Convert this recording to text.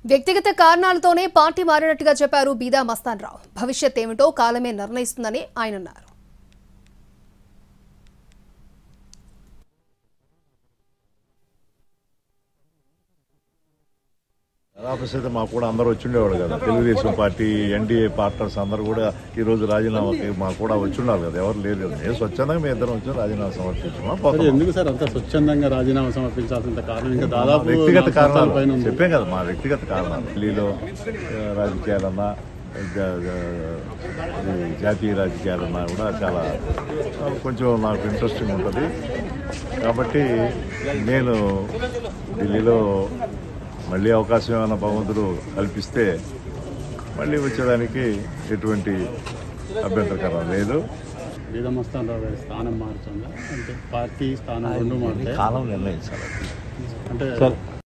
వ్యక్తిగత కారణాలతోనే పార్టీ మారినట్టుగా చెప్పారు బీదా మస్తాన్ రావు భవిష్యత్ ఏమిటో కాలమే నిర్ణయిస్తుందని ఆయన అన్నారు ఆఫీస్ అయితే మాకు కూడా అందరూ వచ్చిండేవాడు కదా తెలుగుదేశం పార్టీ ఎన్డీఏ పార్ట్నర్స్ అందరూ కూడా ఈ రోజు రాజీనామాకి మాకు కూడా వచ్చిండారు కదా ఎవరు లేదు నేను స్వచ్ఛందంగా మేము ఇద్దరం వచ్చి రాజీనామా సమర్పించుకున్నాం మరి పోతాం. ఎందుకు సార్ అంత స్వచ్ఛందంగా రాజీనామా సమర్పించాల్సిన కారణం ఇంకా దాదాపు వ్యక్తిగత నాలుగు కారణాలు సంవత్సరాల పైన ఉంది. చెప్పాం కదా మా వ్యక్తిగత కారణాలు ఢిల్లీలో ఆ, రాజకీయాలన్నా జా- జా- ఈ జాతీయ రాజకీయాలన్నా కూడా చాలా ఆ, కొంచెం నాకు ఇంట్రెస్టింగ్ ఉంటుంది కాబట్టి నేను ఢిల్లీలో మళ్ళీ అవకాశం ఏమైనా భగవంతుడు కల్పిస్తే మళ్ళీ వచ్చేదానికి ఎటువంటి అభ్యంతరకరం లేదు వీరమస్తాన్ రావు గారి స్థానం మారుతుందా అంటే పార్టీ స్థానం రెండు మారుతాయి కాలం నిర్ణయించాలి అంటే